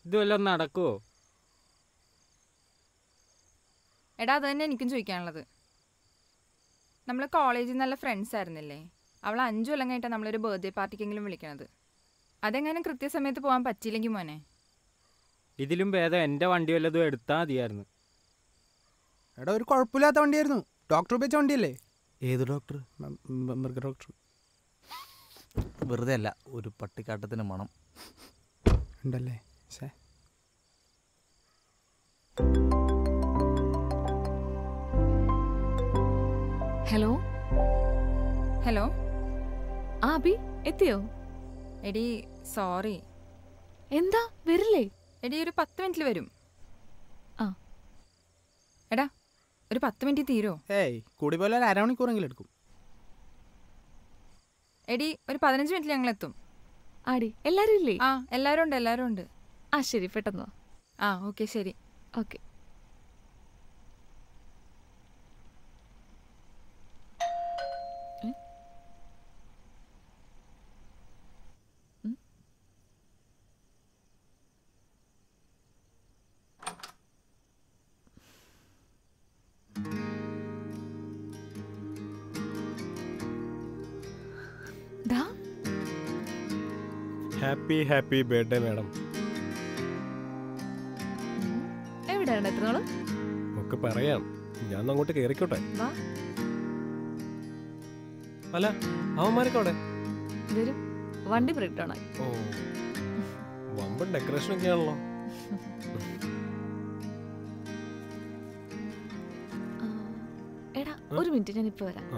ഇത് വല്ലതും നടക്കുമോ എടാ അത് തന്നെ എനിക്കും ചോദിക്കാനുള്ളത് നമ്മൾ കോളേജിൽ നല്ല ഫ്രണ്ട്സ് ആയിരുന്നില്ലേ അവൾ അഞ്ചു കൊല്ലം കഴിഞ്ഞിട്ട് നമ്മളൊരു ബർത്ത്ഡേ പാർട്ടിക്കെങ്കിലും വിളിക്കണത് അതെങ്ങാനും കൃത്യസമയത്ത് പോകാൻ പറ്റിയില്ലെങ്കിൽ മോനെ ഇതിലും ഭേദം എൻ്റെ വണ്ടി വല്ലതും എടുത്താൽ മതിയായിരുന്നു എടാ ഒരു കുഴപ്പമില്ലാത്ത വണ്ടിയായിരുന്നു ഡോക്ടർ ഉപയോഗിച്ച വണ്ടിയല്ലേ ഏത് ഡോക്ടർ മ- മ- മൃഗ ഡോക്ടർ വെറുതെ അല്ല ഒരു പട്ടിക്കാട്ടത്തിന് മണം ഉണ്ടല്ലേ ശേ ഹലോ ഹലോ ആ അബി എത്തിയോ എടി സോറി എന്താ വരില്ലേ എടി ഒരു പത്ത് മിനിറ്റിൽ വരും ആ. എടാ ഒരു പത്ത് മിനിറ്റ് തീരുമോ ഏയ് കൂടി പോലെ ഒരു അരമണിക്കൂറെങ്കിലും എടുക്കും എടി ഒരു പതിനഞ്ച് മിനിറ്റിൽ ഞങ്ങൾ എത്തും ആടി എല്ലാരും ഇല്ലേ ആ എല്ലാവരും ഉണ്ട് എല്ലാവരും ഉണ്ട് ആ ശരി പെട്ടെന്ന് വാ ആ ഓക്കെ ശരി ഓക്കെ ഡാ ഹാപ്പി ഹാപ്പി ബർത്ത്ഡേ മാഡം എവിടെയാണ് എത്ര നാള് ഒക്കെ പറയാം ഞാൻ ഒന്ന് അങ്ങോട്ട് കയറിക്കോട്ടെ വാ അല്ല അവന്മാരൊക്കെ അവിടെ വരും വണ്ടി ബ്രേക്ക് ഡൗൺ ആയി ഓ വമ്പൻ ഡെക്കറേഷൻ ഒക്കെ ആണല്ലോ ആ, എടാ ഒരു മിനിറ്റ് ഞാൻ ഇപ്പൊ വരാം ആ.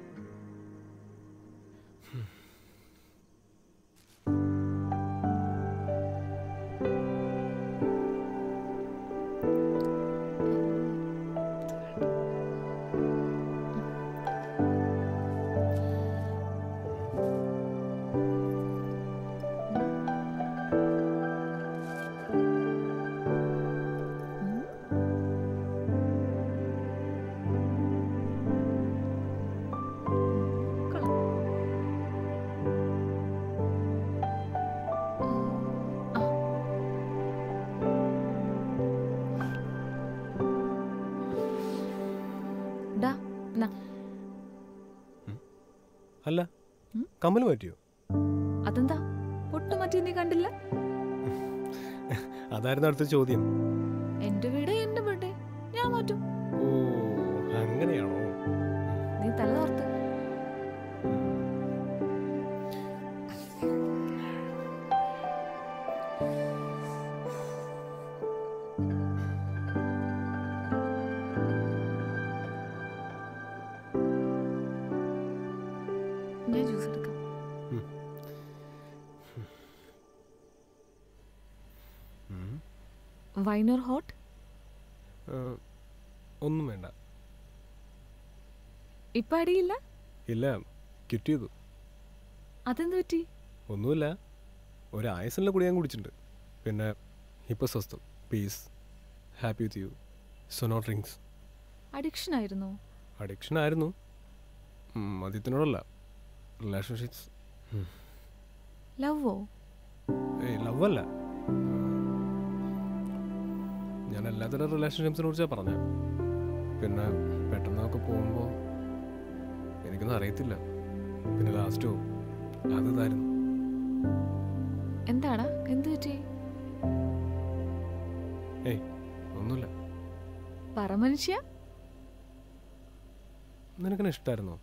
ഡാ നാ അല്ല ഉം? കമ്മൽ മാറ്റിയോ അതെന്താ പൊട്ടു മാറ്റി നീ കണ്ടില്ല അതായിരുന്നു അടുത്ത ചോദ്യം എന്റെ വീട് എന്റെ ബർത്ത്ഡേ ഞാൻ മാറ്റും ഓ അങ്ങനെയാണോ നീ തല തോർത്ത് ഞാൻ ജ്യൂസ് എടുക്കാം ഉം. വൈൻ ഓർ ഹോട്ട് ആ, ഒന്നും വേണ്ട ഇപ്പൊ അടിയില്ല ഇല്ല ക്വിറ്റ് ചെയ്തു അതെന്ത് പറ്റി ഒന്നുമില്ല ഒരു ആയസിനുള്ള കൂടി ഞാൻ കുടിച്ചിട്ടുണ്ട് പിന്നെ ഇപ്പോൾ സ്വസ്ഥം peace happy with you so not drinks addiction ആയിരുന്നോ അഡിക്ഷൻ ആയിരുന്നു ഉം, മദ്യത്തിനോടല്ല റിലേഷൻഷിപ്സ് ലവോ ഏയ് ലവ് അല്ല ഞാൻ എല്ലാത്തരം റിലേഷൻഷിപ്സിനെ കുറിച്ചാണ് പറഞ്ഞത് പിന്നെ പെട്ടെന്നൊക്കെ പോകുമ്പോൾ എനിക്കൊന്നും അറിയത്തില്ല പിന്നെ ലാസ്റ്റോ അത് ഇതായിരുന്നു എന്താടാ എന്ത് പറ്റി ഏയ് ഒന്നുമില്ല പറ മനുഷ്യ നിനക്കെന്നെ ഇഷ്ടമായിരുന്നോ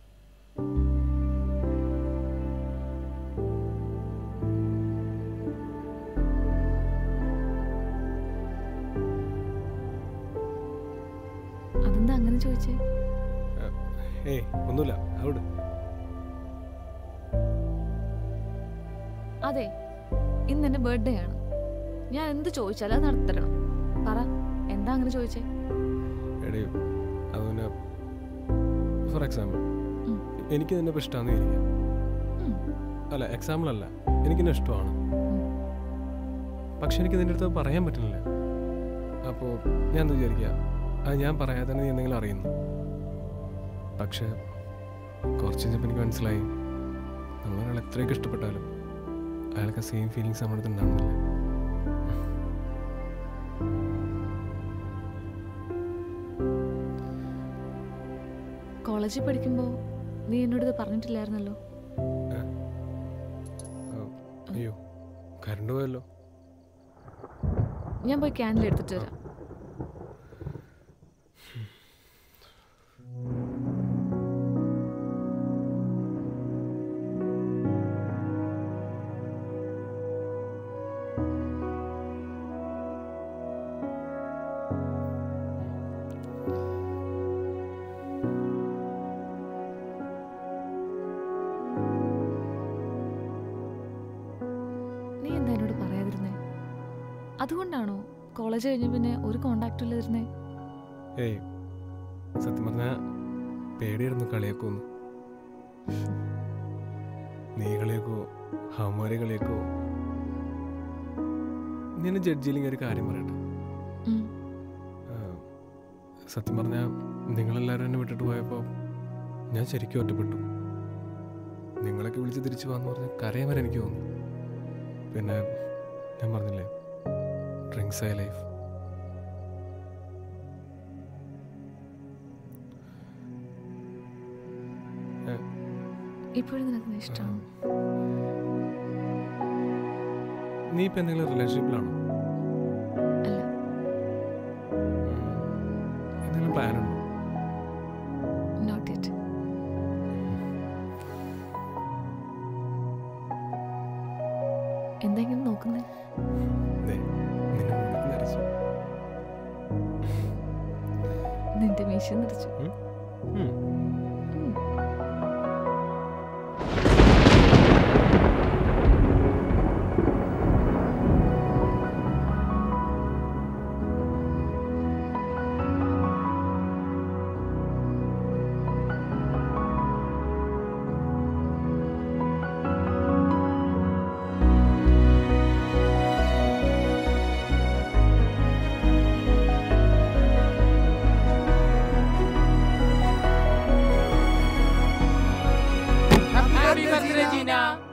അതെന്താ അങ്ങനെ ചോദിച്ചേ ഏയ് ഒന്നുമില്ല അവിടെ അതെ ഇന്ന് എന്റെ ബർത്ത്ഡേ ആണ് ഞാൻ എന്ത് ചോദിച്ചാലും അത് നടത്തരണം പറ എന്താ അങ്ങനെ ചോദിച്ചേ എടീ അത് പിന്നെ ഫോർ എക്സാമ്പിൾ ഉം. എനിക്ക് നിന്നെ ഇപ്പം ഇഷ്ടമാണെന്ന് ഇരിക്കാം ഉം. അല്ല എക്സാമ്പിൾ അല്ല എനിക്കെന്നെ ഇഷ്ടമാണ് ഉം. പക്ഷെ എനിക്ക് നിന്റെ അടുത്ത് പറയാൻ പറ്റുന്നില്ല അപ്പോൾ ഞാൻ എന്താ വിചാരിക്കുക അത് ഞാൻ പറയാതെ തന്നെ നീ എന്തെങ്കിലും അറിയുന്നു പക്ഷെ കുറച്ച് കഴിഞ്ഞപ്പോൾ എനിക്ക് മനസ്സിലായി നമ്മളൊരാൾ എത്രയൊക്കെ ഇഷ്ടപ്പെട്ടാലും അയാൾക്ക് സെയിം ഫീലിങ്സ് നമ്മുടെ അടുത്ത് ഉണ്ടാവുന്നില്ല കോളേജിൽ പഠിക്കുമ്പോൾ നീ എന്നോട് ഇത് പറഞ്ഞിട്ടില്ലായിരുന്നല്ലോ അയ്യോ കറണ്ട് പോയല്ലോ ഞാൻ പോയി ക്യാൻഡിൽ എടുത്തിട്ട് വരാം നീ എന്താ എന്നോട് പറയാതിരുന്നേ അതുകൊണ്ടാണോ കോളേജ് കഴിഞ്ഞ പിന്നെ ഒരു കോണ്ടാക്റ്റും ഇല്ലാതിരുന്നേ ഏയ് സത്യം പറഞ്ഞാൽ പേടിയായിരുന്നു കളിയാക്കുമെന്ന് നീ കളിയാക്കോ ഹമാരെ കളിയാക്കോ ഞാൻ ജഡ്ജിയില്ലെങ്കിൽ ഒരു കാര്യം പറയട്ടെ ഉം. ആ, സത്യം പറഞ്ഞാൽ നിങ്ങളെല്ലാവരും എന്നെ വിട്ടിട്ട് പോയപ്പോൾ ഞാൻ ശരിക്കും ഒറ്റപ്പെട്ടു നിങ്ങളൊക്കെ വിളിച്ച് തിരിച്ചു പോകാന്ന് പറഞ്ഞാൽ കരയാൻ വരെ എനിക്ക് തോന്നി പിന്നെ ഞാൻ പറഞ്ഞില്ലേ ഡ്രിങ്ക്സ് ആയ ലൈഫ് ഇപ്പോഴും നിനക്ക് നീ ഇഷ്ടമാണ് നീ ഇപ്പം എന്തെങ്കിലും റിലേഷൻഷിപ്പിലാണോ അല്ല എന്തെങ്കിലും പ്ലാൻ ഉണ്ടോ നോട്ട് യെറ്റ് എന്തെങ്കിലും നോക്കുന്നേ ദേ, നിന്നെ മുഖത്ത് നിറച്ചു നിന്റെ മീശ നിറച്ചു ഉം. ഉം. Happy birthday, Jeena.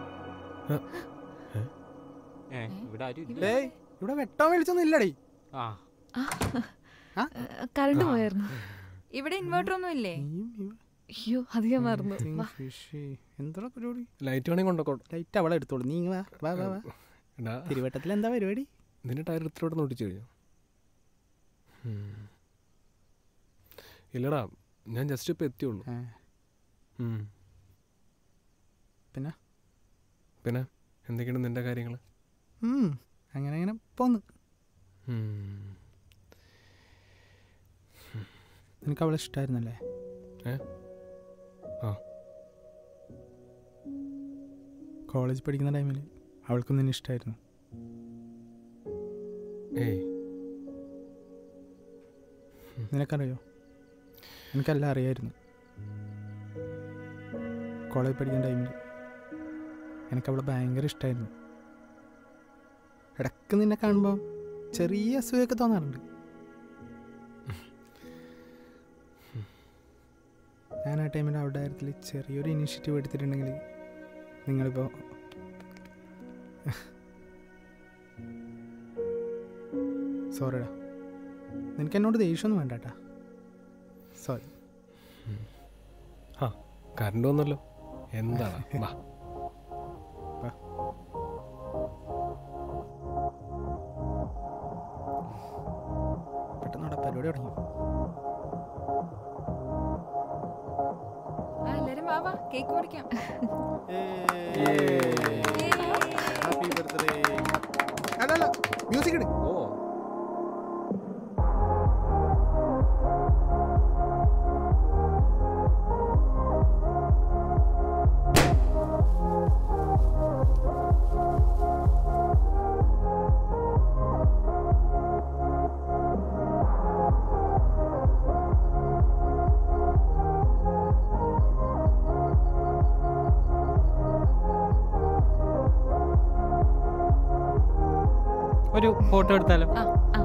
ഏ, ഇവിടെ ആരും ഇല്ല. ഡേയ് ഇവിടെ വെട്ടാൻ വിളിച്ചൊന്നും ഇല്ലടേ ആ കറണ്ട് പോയായിരുന്നു ഇവിടെ ഇൻവെർട്ടർ ഒന്നും ഇല്ലേ അയ്യോ അത് ഞാൻ മറന്നു വാ എന്താ പരിപാടി ലൈറ്റ് വേണമെങ്കിൽ കൊണ്ടോ ലൈറ്റ് അവളെ എടുത്തോളൂ നീ ഇങ്ങ് വാ വാ വാ വാ എടാ തിരുവട്ടത്തിൽ എന്താ പരിപാടി നിന്റെ ടയർ ഇത്രയോടെ നോട്ടിച്ചു കഴിഞ്ഞു ഇല്ലടാ ഞാൻ ജസ്റ്റ് ഇപ്പം എത്തിയുള്ളൂ ആ, ഉം. പിന്നെ? പിന്നെ എന്തൊക്കെയാണ് നിന്റെ കാര്യങ്ങൾ ഉം, അങ്ങനെ അങ്ങനെ പോന്ന് നിനക്ക് അവളെ ഇഷ്ടമായിരുന്നല്ലേ ഏ? ആ. കോളേജ് പഠിക്കുന്ന ടൈമിൽ അവൾക്കും നിന്നെ ഇഷ്ടമായിരുന്നു ഏയ് നിനക്കറിയോ എനിക്കെല്ലാം അറിയായിരുന്നു കോളേജ് പഠിക്കുന്ന ടൈമിൽ എനിക്ക് അവളെ ഭയങ്കര ഇഷ്ടമായിരുന്നു ഇടയ്ക്ക് നിന്നെ കാണുമ്പോൾ ചെറിയ അസൂയൊക്കെ തോന്നാറുണ്ട് ഞാൻ ആ ടൈമിൽ അവളുടെ കാര്യത്തിൽ ചെറിയൊരു ഇനിഷ്യേറ്റീവ് എടുത്തിട്ടുണ്ടെങ്കിൽ നിങ്ങളിപ്പോൾ സോറിടാ നിനക്ക് എന്നോട് ദേഷ്യമൊന്നും വേണ്ട കേട്ടാ സോറി ആ കറണ്ട് വന്നല്ലോ എന്താണ് വാ പെട്ടെന്ന് അവിടെ പരിപാടി തുടങ്ങി ആ എല്ലാരും വാ വാ കേക്ക് മുറിക്കാം ഹാപ്പി ബർത്ത്ഡേ അല്ല അല്ല മ്യൂസിക് ഇട് ഓ ഒരു ഫോട്ടോ എടുത്താലോ ആ ആ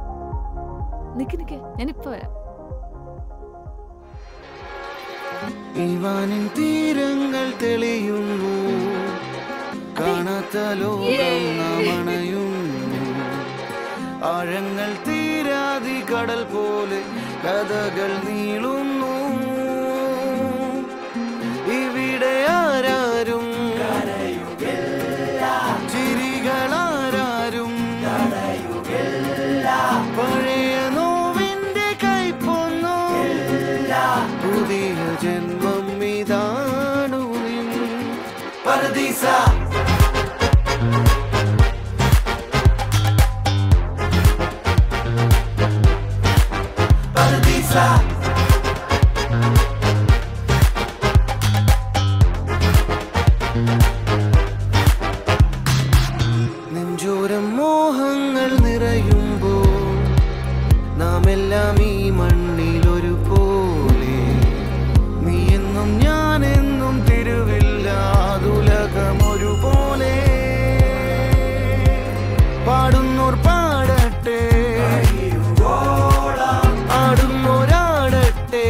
നിക്ക് നിക്ക് ഞാനിപ്പോ വരാം ഇവാനിൻ തീരങ്ങൾ തെളിയുന്നു കാണാത്ത ലോകം നാം അണയുന്നു ആഴങ്ങൾ തീരാതി കടൽ പോലെ കഥകൾ നീളുന്നു ഇവിടെ ആരാരും ചിരികളാരും പഴയ നോവിന്റെ കൈപ്പൊന്നു പുതിയ ജന്മം ഇതാണു നിൻ പരദീസ പരദീസ നെഞ്ചോരം മോഹങ്ങൾ നിറയുമ്പോൾ നാം എല്ലാം ഈ മണ്ണിൽ ഒരു പോലെ നീ എന്നും ഞാൻ എന്നും തിരുവില്ലാതുലകം ഒരുപോലെ പാടുന്നോർ പാടട്ടെ ആടുന്നോരാടട്ടെ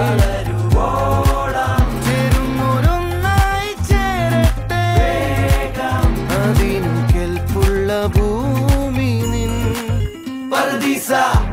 ചേരുന്നോരൊന്നായി ചേരട്ടെ അതിനു കെൽപ്പുള്ള ഭൂമി നിൻ പരദീസ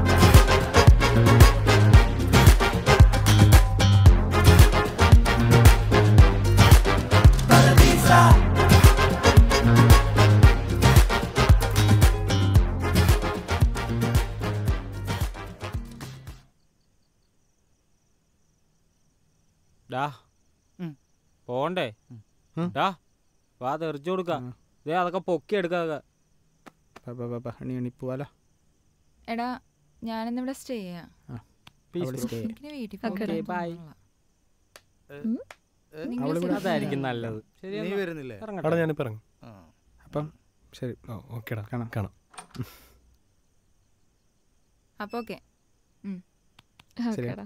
ഡാ ഉം. പോണ്ടേ ഉം. ഡാ വാ തെറിച്ചു കൊടുക്ക ആ. ദേ അതൊക്കെ പൊക്കി എടുക്കാതെ അണി അണി പോവാലോ എടാ ഞാനിന്നിവിടെ സ്റ്റേ ചെയ്യാം അവിടെ stay. എനിക്കിനി വീട്ടിൽ Okay, പോകാൻ bye. തോന്നുന്നില്ല. ഉം? നിങ്ങൾ അവള് ഇവിടെ safe അതായിരിക്കും ആണോ? നല്ലത് ശരി നീ എന്നാ. വരുന്നില്ലേ ഇറങ്ങട്ടെ. അവിടെ ഞാനിപ്പോൾ ഇറങ്ങും ആ. അപ്പം ശരി ഓ ഓക്കേടാ കാണാം. കാണാം അപ്പൊ ഓക്കെ ശരി. ഓക്കേടാ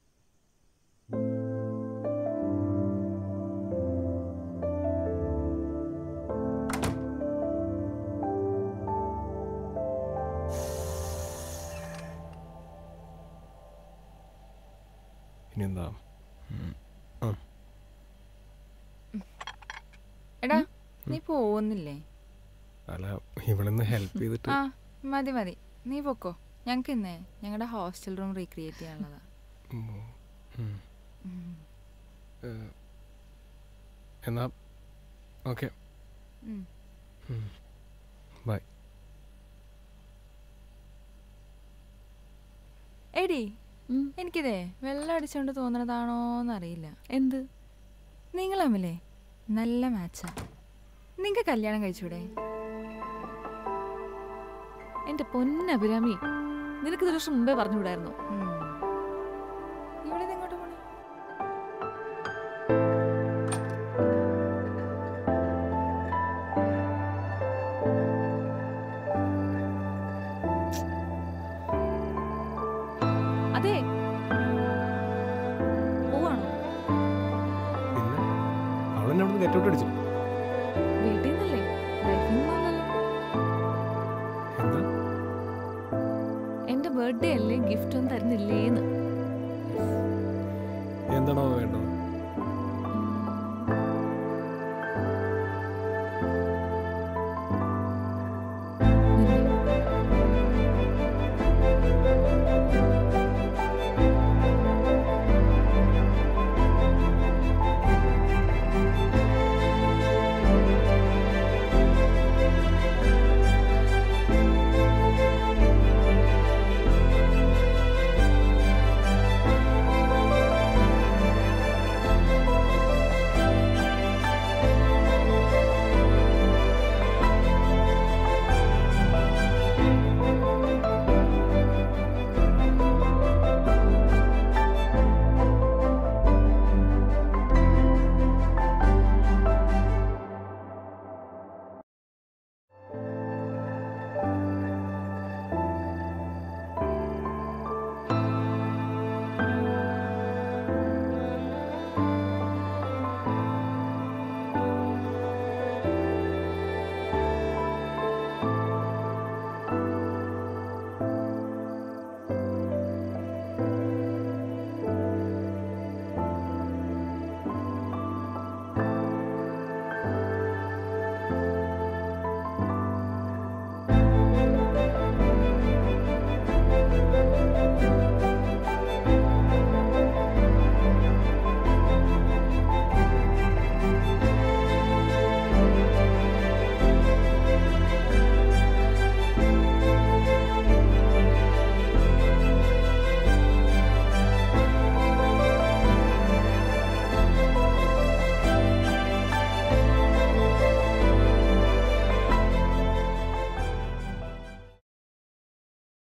ഇനി എന്താ എടാ നീ പോകുന്നില്ലേ അല്ല ഇവളൊന്ന് ഹെൽപ്പ് ചെയ്തിട്ട് ആ മതി മതി നീ പൊക്കോ ഞങ്ങൾക്ക് ഇന്നേ ഞങ്ങളുടെ ഹോസ്റ്റൽ റൂം റീക്രിയേറ്റ് ചെയ്യാനുള്ളതാ ഉം. ഉം. ഉം. ഏഹ്, എന്നാ ഓക്കെ ഉം. ബൈ എടി ഉം. എനിക്കിതേ വെള്ളം അടിച്ചോണ്ട് തോന്നണതാണോന്നറിയില്ല എന്ത് നിങ്ങൾ തമ്മിലേ നല്ല മാച്ചാ നിങ്ങൾക്ക് കല്യാണം കഴിച്ചൂടെ എന്റെ പൊന്നഭിരാമി നിനക്ക് ഒരു വർഷം മുമ്പേ പറഞ്ഞുകൂടായിരുന്നു ഉം. ഇവിടെ ഇത് എങ്ങോട്ട് പോണേ അതെ പോവാണോ പിന്നെ അവളെന്നെ അവിടെ നിന്ന് നെറ്റോട്ട് അടിച്ചു വീട്ടിൽ നിന്നല്ലേ ലൈഫിൽ നിന്നല്ലല്ലോ എന്താ എന്റെ ബർത്ത്ഡേ അല്ലേ ഗിഫ്റ്റ് ഒന്നും തരുന്നില്ലേന്ന് എന്താണോ വേണ്ടത്